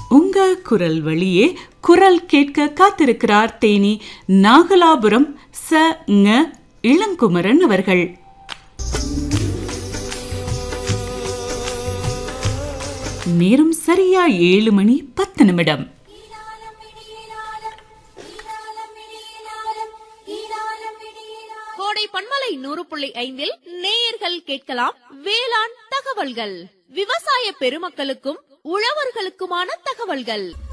உங்க குரல் வழியே குரல் கேட்க காத்திருக்கிறார் தேனி நாகலாபுரம் ச ங இளங்குமரன் அவர்கள் நேரம் சரியா ஏழு மணி பத்து நிமிடம் கோடை பண்பலை நூறு புள்ளி ஐந்தில் நேயர்கள் கேட்கலாம் வேளாண் தகவல்கள் விவசாய பெருமக்களுக்கும் உழவர்களுக்குமான தகவல்கள்